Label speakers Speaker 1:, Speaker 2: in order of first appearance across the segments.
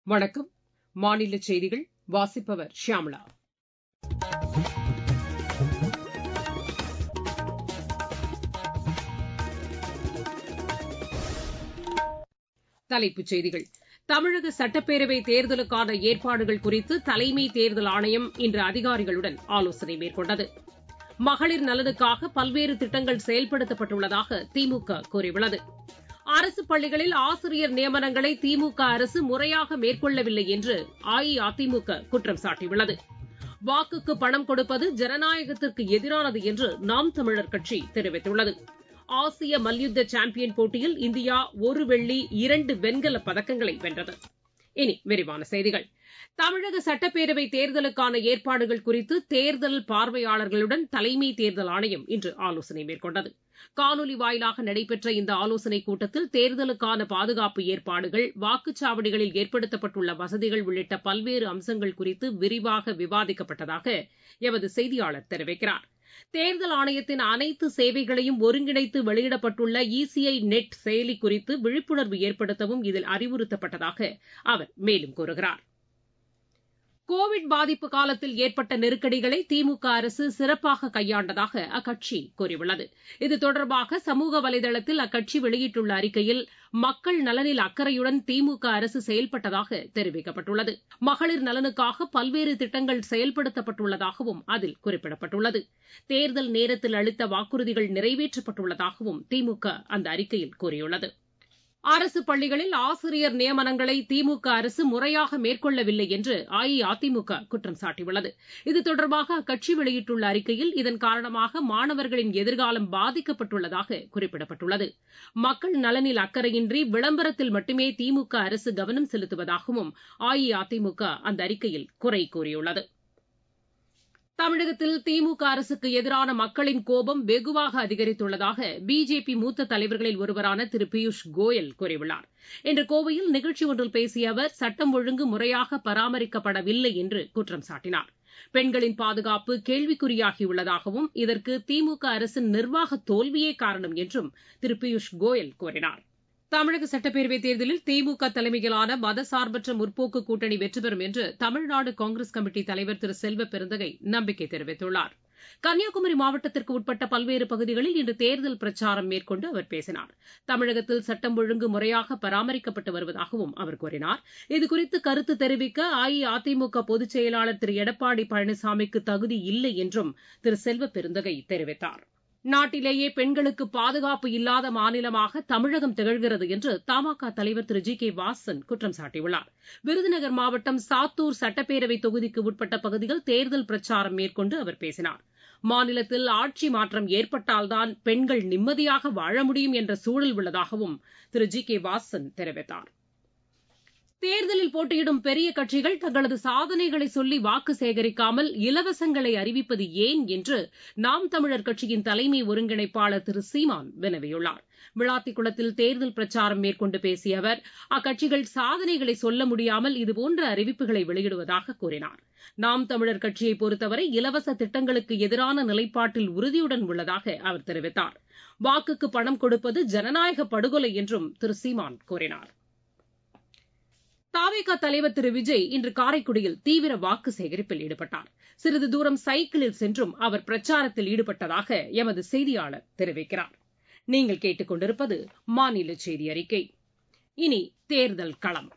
Speaker 1: வணக்கம் மாநில செய்திகள் வாசிப்பவர் ஷியாமளா தலைப்புச் செய்திகள் தமிழக சட்டப்பேரவை தேர்தலுக்கான ஏற்பாடுகள் குறித்து தலைமை தேர்தல் ஆணையம் இன்று அதிகாரிகளுடன் ஆலோசனை மேற்கொண்டது மகளிர் நலனுக்காக பல்வேறு திட்டங்கள் செயல்படுத்தப்பட்டுள்ளதாக திமுக கூறியுள்ளது அரசு பள்ளிகளில் ஆசிரியர் நியமனங்களை திமுக அரசு முறையாக மேற்கொள்ளவில்லை என்று அஇஅதிமுக குற்றம் சாட்டியுள்ளது வாக்குக்கு பணம் கொடுப்பது ஜனநாயகத்திற்கு எதிரானது என்று நாம் தமிழர் கட்சி தெரிவித்துள்ளது ஆசிய மல்யுத்த சாம்பியன் போட்டியில் இந்தியா ஒரு வெள்ளி இரண்டு வெண்கலப் பதக்கங்களை வென்றது இனி விரிவான செய்திகள் தமிழக சட்டப்பேரவை தேர்தலுக்கான ஏற்பாடுகள் குறித்து தேர்தல் பார்வையாளர்களுடன் தலைமை தேர்தல் ஆணையம் இன்று ஆலோசனை மேற்கொண்டது காணொலி வாயிலாக நடைபெற்ற இந்த ஆலோசனைக் கூட்டத்தில் தேர்தலுக்கான பாதுகாப்பு ஏற்பாடுகள் வாக்குச்சாவடிகளில் ஏற்படுத்தப்பட்டுள்ள வசதிகள் உள்ளிட்ட பல்வேறு அம்சங்கள் குறித்து விரிவாக விவாதிக்கப்பட்டதாக எமது செய்தியாளர் தெரிவிக்கிறார் தேர்தல் ஆணையத்தின் அனைத்து சேவைகளையும் ஒருங்கிணைத்து வெளியிடப்பட்டுள்ள இசிஐ நெட் செயலி குறித்து விழிப்புணர்வு ஏற்படுத்தவும் இதில் அறிவுறுத்தப்பட்டதாக அவர் மேலும் கூறுகிறார் கோவிட் பாதிப்பு காலத்தில் ஏற்பட்ட நெருக்கடிகளை திமுக அரசு சிறப்பாக கையாண்டதாக அக்கட்சி கூறியுள்ளது இது தொடர்பாக சமூக வலைதளத்தில் அக்கட்சி வெளியிட்டுள்ள அறிக்கையில் மக்கள் நலனில் அக்கறையுடன் திமுக அரசு செயல்பட்டதாக தெரிவிக்கப்பட்டுள்ளது மகளிர் நலனுக்காக பல்வேறு திட்டங்கள் செயல்படுத்தப்பட்டுள்ளதாகவும் அதில் குறிப்பிடப்பட்டுள்ளது தேர்தல் நேரத்தில் அளித்த வாக்குறுதிகள் நிறைவேற்றப்பட்டுள்ளதாகவும் திமுக அந்த அறிக்கையில் கூறியுள்ளது அரசு பள்ளிகளில் ஆசிரியர் நியமனங்களை திமுக அரசு முறையாக மேற்கொள்ளவில்லை என்று அஇஅதிமுக குற்றம் சாட்டியுள்ளது இது தொடர்பாக அக்கட்சி வெளியிட்டுள்ள அறிக்கையில் இதன் காரணமாக மாணவர்களின் எதிர்காலம் பாதிக்கப்பட்டுள்ளதாக குறிப்பிடப்பட்டுள்ளது மக்கள் நலனில் அக்கறையின்றி விளம்பரத்தில் மட்டுமே திமுக அரசு கவனம் செலுத்துவதாகவும் அஇஅதிமுக அந்த அறிக்கையில் குறை கூறியுள்ளது தமிழகத்தில் திமுக அரசுக்கு எதிரான மக்களின் கோபம் வெகுவாக அதிகரித்துள்ளதாக பிஜேபி மூத்த தலைவர்களில் ஒருவரான திரு பியூஷ் கோயல் கூறியுள்ளார் இன்று கோவையில் நிகழ்ச்சி ஒன்றில் பேசிய அவர் சட்டம் ஒழுங்கு முறையாக பராமரிக்கப்படவில்லை என்று குற்றம் சாட்டினார் பெண்களின் பாதுகாப்பு கேள்விக்குறியாகியுள்ளதாகவும் இதற்கு திமுக அரசின் நிர்வாக தோல்வியே காரணம் என்றும் திரு பியூஷ் கோயல் கூறினார் தமிழக சட்டப்பேரவைத் தேர்தலில் திமுக தலைமையிலான மதசார்பற்ற முற்போக்கு கூட்டணி வெற்றி பெறும் என்று தமிழ்நாடு காங்கிரஸ் கமிட்டி தலைவர் திரு செல்வ பெருந்தகை நம்பிக்கை தெரிவித்துள்ளார் கன்னியாகுமரி மாவட்டத்திற்கு உட்பட்ட பல்வேறு பகுதிகளில் இன்று தேர்தல் பிரச்சாரம் மேற்கொண்டு அவர் பேசினார் தமிழகத்தில் சட்டம் ஒழுங்கு முறையாக பராமரிக்கப்பட்டு வருவதாகவும் அவர் கூறினார் இதுகுறித்து கருத்து தெரிவிக்க அஇஅதிமுக பொதுச் செயலாளர் திரு எடப்பாடி பழனிசாமிக்கு தகுதி இல்லை என்றும் திரு செல்வ பெருந்தகை தெரிவித்தார் நாட்டிலேயே பெண்களுக்கு பாதுகாப்பு இல்லாத மாநிலமாக தமிழகம் திகழ்கிறது என்று தமாக தலைவர் திரு ஜி கே வாசன் குற்றம் சாட்டியுள்ளார் விருதுநகர் மாவட்டம் சாத்தூர் சட்டப்பேரவை தொகுதிக்கு உட்பட்ட பகுதியில் தேர்தல் பிரச்சாரம் மேற்கொண்டு அவர் பேசினார் மாநிலத்தில் ஆட்சி மாற்றம் ஏற்பட்டால்தான் பெண்கள் நிம்மதியாக வாழ முடியும் என்ற சூழல் உள்ளதாகவும் திரு ஜி கே வாசன் தெரிவித்தார் தேர்தலில் போட்டியிடும் பெரிய கட்சிகள் தங்களது சாதனைகளை சொல்லி வாக்கு சேகரிக்காமல் இலவசங்களை அறிவிப்பது ஏன் என்று நாம் தமிழர் கட்சியின் தலைமை ஒருங்கிணைப்பாளர் திரு சீமான் வினவியுள்ளார் விளாத்திக்குளத்தில் தேர்தல் பிரச்சாரம் மேற்கொண்டு பேசிய அவர் அக்கட்சிகள் சாதனைகளை சொல்ல முடியாமல் இதுபோன்ற அறிவிப்புகளை வெளியிடுவதாக கூறினார் நாம் தமிழர் கட்சியை பொறுத்தவரை இலவச திட்டங்களுக்கு எதிரான நிலைப்பாட்டில் உறுதியுடன் உள்ளதாக அவர் தெரிவித்தார் வாக்குக்கு பணம் கொடுப்பது ஜனநாயக படுகொலை என்றும் திரு சீமான் கூறினார் தாவேகா தலைவர் திரு விஜய் இன்று காரைக்குடியில் தீவிர வாக்கு சேகரிப்பில் ஈடுபட்டார் சிறிது தூரம் சைக்கிளில் சென்றும் அவர் பிரச்சாரத்தில் ஈடுபட்டதாக எமது செய்தியாளர் தெரிவிக்கிறார் நீங்கள் கேட்டுக் கொண்டிருப்பது மாநில செய்தி அறிக்கை இனி தேர்தல் களம்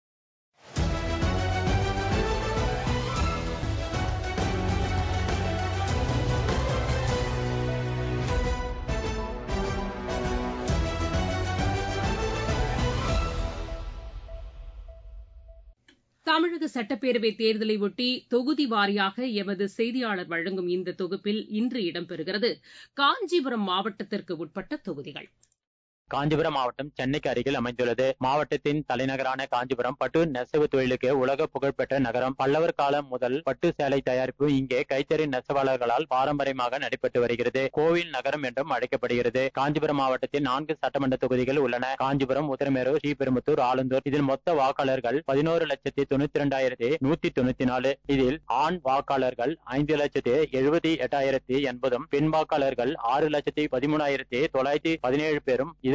Speaker 1: தமிழக சட்டப்பேரவை தேர்தலை ஒட்டி தொகுதி வாரியாக எமது செய்தியாளர் வழங்கும் இந்த தொகுப்பில் இன்று இடம்பெறுகிறது காஞ்சிபுரம் மாவட்டத்திற்கு உட்பட்ட தொகுதிகள்
Speaker 2: காஞ்சிபுரம் மாவட்டம் சென்னைக்கு அருகில் அமைந்துள்ளது மாவட்டத்தின் தலைநகரான காஞ்சிபுரம் பட்டு நெசவு தொழிலுக்கு உலக புகழ்பெற்ற நகரம் பல்லவர் காலம் முதல் பட்டு சேலை தயாரிப்பு இங்கே கைத்தறி நெசவாளர்களால் பாரம்பரியமாக நடைபெற்று வருகிறது கோவில் நகரம் என்றும் அழைக்கப்படுகிறது காஞ்சிபுரம் மாவட்டத்தில் நான்கு சட்டமன்ற தொகுதிகள் உள்ளன காஞ்சிபுரம் உத்தரமேரூர் ஸ்ரீபெரும்புத்தூர் ஆலந்தூர் இதில் மொத்த வாக்காளர்கள் பதினோரு லட்சத்தி தொண்ணூத்தி இரண்டாயிரத்தி நூத்தி தொண்ணூத்தி நாலு இதில் ஆண் வாக்காளர்கள் ஐந்து லட்சத்தி எழுபத்தி எட்டாயிரத்தி எண்பதும் பெண் வாக்காளர்கள் ஆறு லட்சத்தி பதிமூணாயிரத்தி தொள்ளாயிரத்தி பதினேழு பேரும் இது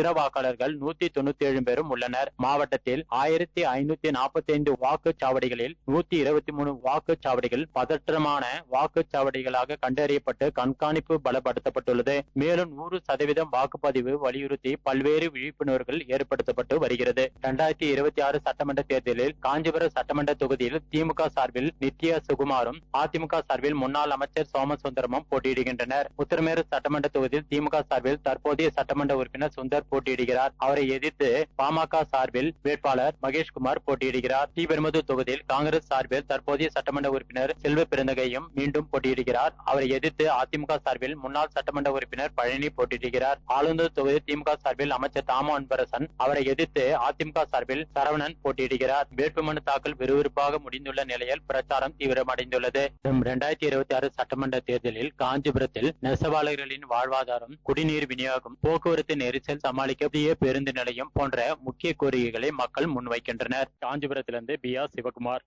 Speaker 2: இதர வாக்காளர்கள் நூத்தி தொண்ணூத்தி ஏழு பேரும் உள்ளனர் மாவட்டத்தில் ஆயிரத்தி ஐநூத்தி நாற்பத்தி ஐந்து வாக்குச்சாவடிகளில் நூத்தி இருபத்தி மூணு வாக்குச்சாவடிகள் பதற்றமான வாக்குச்சாவடிகளாக கண்டறியப்பட்டு கண்காணிப்பு பலப்படுத்தப்பட்டுள்ளது மேலும் நூறு சதவீதம் வாக்குப்பதிவு வலியுறுத்தி பல்வேறு விழிப்புணர்வுகள் ஏற்படுத்தப்பட்டு வருகிறது இரண்டாயிரத்தி இருபத்தி ஆறு சட்டமன்ற தேர்தலில் காஞ்சிபுரம் சட்டமன்ற தொகுதியில் திமுக சார்பில் நித்யா சுகுமாரும் அதிமுக சார்பில் முன்னாள் அமைச்சர் சோமசுந்தரமும் போட்டியிடுகின்றனர் உத்தரமேறு சட்டமன்ற தொகுதியில் திமுக சார்பில் தற்போதைய சட்டமன்ற உறுப்பினர் சுந்தர் போட்டியிடுகிறார் அவரை எதிர்த்து பாமக சார்பில் வேட்பாளர் மகேஷ்குமார் போட்டியிடுகிறார் ஸ்ரீபெரும்புதூர் தொகுதியில் காங்கிரஸ் சார்பில் தற்போதைய சட்டமன்ற உறுப்பினர் செல்வ பிறந்தகையும் மீண்டும் போட்டியிடுகிறார் அவரை எதிர்த்து அதிமுக சார்பில் முன்னாள் சட்டமன்ற உறுப்பினர் பழனி போட்டியிடுகிறார் ஆளுநர் தொகுதி திமுக சார்பில் அமைச்சர் தாமோ அன்பரசன் அவரை எதிர்த்து அதிமுக சார்பில் சரவணன் போட்டியிடுகிறார் வேட்புமனு தாக்கல் விறுவிறுப்பாக முடிந்துள்ள நிலையில் பிரச்சாரம் தீவிரமடைந்துள்ளது இரண்டாயிரத்தி இருபத்தி ஆறு சட்டமன்ற தேர்தலில் காஞ்சிபுரத்தில் நெசவாளர்களின் வாழ்வாதாரம் குடிநீர் விநியோகம் போக்குவரத்து நெரிசல் சமாளிக்க புதிய பேருந்து நிலையம் போன்ற முக்கிய கோரிக்கைகளை மக்கள் முன்வைக்கின்றனர் காஞ்சிபுரத்திலிருந்து பி ஆர் சிவகுமார்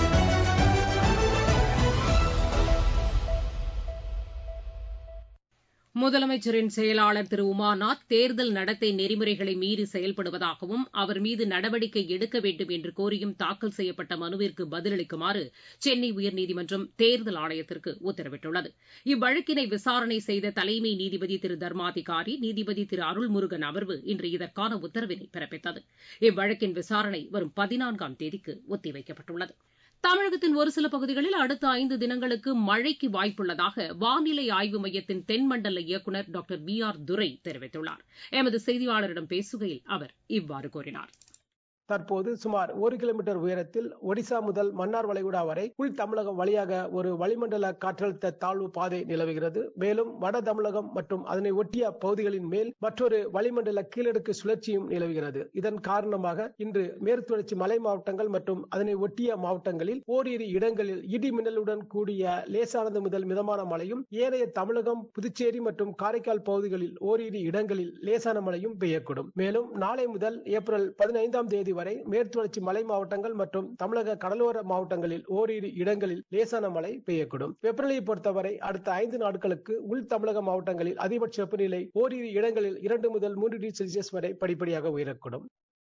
Speaker 1: முதலமைச்சரின் செயலாளர் திரு உமாநாத் தேர்தல் நடத்தை நெறிமுறைகளை மீறி செயல்படுவதாகவும் அவர் மீது நடவடிக்கை எடுக்க வேண்டும் என்று கோரியும் தாக்கல் செய்யப்பட்ட மனுவிற்கு பதிலளிக்குமாறு சென்னை உயர்நீதிமன்றம் தேர்தல் ஆணையத்திற்கு உத்தரவிட்டுள்ளது இவ்வழக்கினை விசாரணை செய்த தலைமை நீதிபதி திரு தர்மாதிகாரி நீதிபதி திரு அருள்முருகன் அமர்வு இன்று இதற்கான உத்தரவினை பிறப்பித்தது இவ்வழக்கின் விசாரணை வரும் பதினான்காம் தேதிக்கு ஒத்திவைக்கப்பட்டுள்ளது தமிழகத்தின் ஒரு சில பகுதிகளில் அடுத்த ஐந்து தினங்களுக்கு மழைக்கு வாய்ப்புள்ளதாக வானிலை ஆய்வு மையத்தின் தென்மண்டல இயக்குநர் டாக்டர் வி ஆர் துரை தெரிவித்துள்ளார் எமது செய்தியாளரிடம் பேசுகையில் அவர் இவ்வாறு கூறினார்
Speaker 3: தற்போது சுமார் ஒரு கிலோமீட்டர் உயரத்தில் ஒடிசா முதல் மன்னார் வளைகுடா வரை உள் தமிழகம் வழியாக ஒரு வளிமண்டல காற்றழுத்த தாழ்வு பாதை நிலவுகிறது மேலும் வட தமிழகம் மற்றும் அதனை ஒட்டிய பகுதிகளின் மேல் மற்றொரு வளிமண்டல கீழடுக்கு சுழற்சியும் நிலவுகிறது இதன் காரணமாக இன்று மேற்குத்தொடர்ச்சி மலை மாவட்டங்கள் மற்றும் அதனை ஒட்டிய மாவட்டங்களில் ஓரிரு இடங்களில் இடி மின்னலுடன் கூடிய லேசானது முதல் மிதமான மழையும் ஏனைய தமிழகம் புதுச்சேரி மற்றும் காரைக்கால் பகுதிகளில் ஓரிரு இடங்களில் லேசான மழையும் பெய்யக்கூடும் மேலும் நாளை முதல் ஏப்ரல் பதினைந்தாம் தேதி வரை மேற்குத்தொடர்ச்சி மலை மாவட்டங்கள் மற்றும் தமிழக கடலோர மாவட்டங்களில் ஓரிரு இடங்களில் லேசான மழை பெய்யக்கூடும் வெப்பநிலையை பொறுத்தவரை அடுத்த ஐந்து நாட்களுக்கு உள் தமிழக மாவட்டங்களில் அதிகபட்ச வெப்பநிலை ஓரிரு இடங்களில் இரண்டு முதல் மூன்று டிகிரி செல்சியஸ் வரை படிப்படியாக உயரக்கூடும்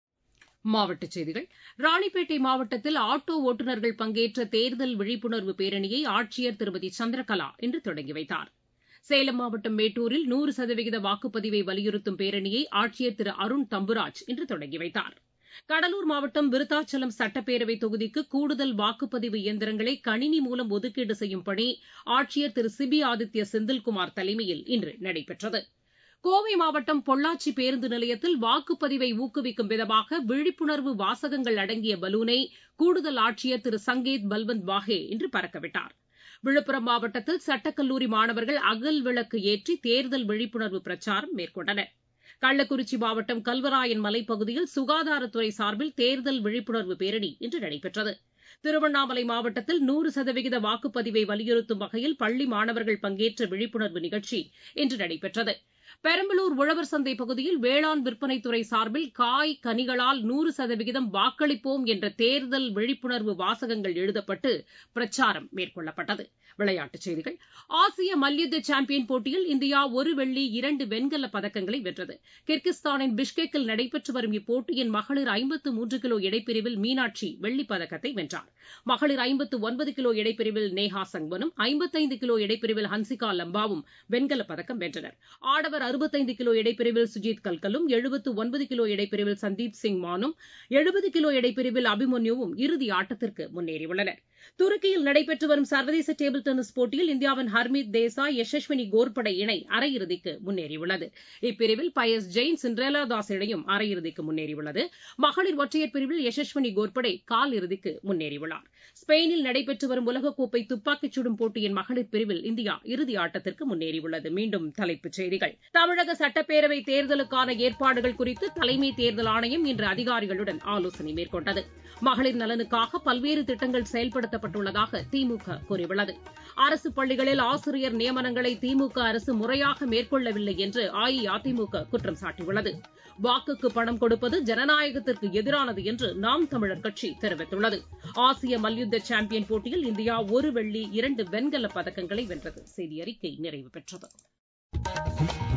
Speaker 1: மாவட்டச் செய்திகள் ராணிப்பேட்டை மாவட்டத்தில் ஆட்டோ ஓட்டுநர்கள் பங்கேற்ற தேர்தல் விழிப்புணர்வு பேரணியை ஆட்சியர் திருமதி சந்திரகலா இன்று தொடங்கி வைத்தார் சேலம் மாவட்டம் மேட்டூரில் நூறு சதவிகித வாக்குப்பதிவை வலியுறுத்தும் பேரணியை ஆட்சியர் திரு அருண் தம்புராஜ் இன்று தொடங்கி வைத்தார் கடலூர் மாவட்டம் விருத்தாச்சலம் சட்டப்பேரவை தொகுதிக்கு கூடுதல் வாக்குப்பதிவு இயந்திரங்களை கணினி மூலம் ஒதுக்கீடு செய்யும் பணி ஆட்சியர் திரு சிபி ஆதித்ய செந்தில்குமார் தலைமையில் இன்று நடைபெற்றது கோவை மாவட்டம் பொள்ளாச்சி பேருந்து நிலையத்தில் வாக்குப்பதிவை ஊக்குவிக்கும் விதமாக விழிப்புணர்வு வாசகங்கள் அடங்கிய பலூனை கூடுதல் ஆட்சியர் திரு சங்கேத் பல்வந்த் வாஹே இன்று பறக்கவிட்டார் விழுப்புரம் மாவட்டத்தில் சட்டக்கல்லூரி மாணவர்கள் அகல் விளக்கு ஏற்றி தேர்தல் விழிப்புணர்வு பிரச்சாரம் மேற்கொண்டனர் கள்ளக்குறிச்சி மாவட்டம் கல்வராயன் மலைப்பகுதியில் சுகாதாரத்துறை சார்பில் தேர்தல் விழிப்புணர்வு பேரணி இன்று நடைபெற்றது திருவண்ணாமலை மாவட்டத்தில் நூறு சதவிகித வாக்குப்பதிவை வலியுறுத்தும் வகையில் பள்ளி மாணவர்கள் பங்கேற்ற விழிப்புணர்வு நிகழ்ச்சி இன்று நடைபெற்றது பெரம்பலூர் உழவர் சந்தை பகுதியில் வேளாண் விற்பனைத்துறை சார்பில் காய் கனிகளால் நூறு சதவிகிதம் வாக்களிப்போம் என்ற தேர்தல் விழிப்புணர்வு வாசகங்கள் எழுதப்பட்டு பிரச்சாரம் மேற்கொள்ளப்பட்டது விளையாட்டுச் செய்திகள் ஆசிய மல்யுத்த சாம்பியன் போட்டியில் இந்தியா ஒரு வெள்ளி இரண்டு வெண்கலப் பதக்கங்களை வென்றது கிர்கிஸ்தானின் பிஷ்கெக்கில் நடைபெற்று வரும் இப்போட்டியின் மகளிர் ஐம்பத்து மூன்று கிலோ எடைப்பிரிவில் மீனாட்சி வெள்ளிப் பதக்கத்தை வென்றார் மகளிர் ஐம்பத்து ஒன்பது கிலோ எடைப்பிரிவில் நேஹா சங்வனும் ஐம்பத்தைந்து கிலோ எடைப்பிரிவில் ஹன்சிகா லம்பாவும் வெண்கலப் பதக்கம் வென்றனர் ஆடவர் அறுபத்தைந்து கிலோ எடைப்பிரிவில் சுஜித் கல்கலும் எழுபத்து ஒன்பது கிலோ எடைப்பிரிவில் சந்தீப் சிங் மானும் எழுபது கிலோ எடைப்பிரிவில் அபிமன்யுவும் இறுதி ஆட்டத்திற்கு முன்னேறியுள்ளனர் துருக்கியில் நடைபெற்று வரும் சர்வதேச டேபிள் டென்னிஸ் போட்டியில் இந்தியாவின் ஹர்மீத் தேசாய் யசஸ்வினி கோர்படே இணை அரையிறுதிக்கு முன்னேறியுள்ளது இப்பிரிவில் பயஸ் ஜெயின் சிண்ட்ரேலா தாஸ் இணையும் அரையிறுதிக்கு முன்னேறியுள்ளது மகளிர் ஒற்றையர் பிரிவில் யசஸ்வினி கோர்படே கால் இறுதிக்கு முன்னேறியுள்ளார் ஸ்பெயினில் நடைபெற்று வரும் உலகக்கோப்பை துப்பாக்கிச் சுடும் போட்டியின் மகளிர் பிரிவில் இந்தியா இறுதி ஆட்டத்திற்கு முன்னேறியுள்ளது மீண்டும் தலைப்புச் செய்திகள் தமிழக சட்டப்பேரவை தேர்தலுக்கான ஏற்பாடுகள் குறித்து தலைமை தேர்தல் ஆணையம் இன்று அதிகாரிகளுடன் ஆலோசனை மேற்கொண்டது மகளிர் நலனுக்காக பல்வேறு திட்டங்கள் செயல்படுத்தப்பட்டுள்ளதாக திமுக கூறியுள்ளது அரசு பள்ளிகளில் ஆசிரியர் நியமனங்களை திமுக அரசு முறையாக மேற்கொள்ளவில்லை என்று அஇஅதிமுக குற்றம் சாட்டியுள்ளது வாக்குக்கு பணம் கொடுப்பது ஜனநாயகத்திற்கு எதிரானது என்று நாம் தமிழர் கட்சி தெரிவித்துள்ளது ஆசிய மல்யுத்த சாம்பியன் போட்டியில் இந்தியா ஒரு வெள்ளி இரண்டு வெண்கலப் பதக்கங்களை வென்றது செய்தி அறிக்கை நிறைவு பெற்றது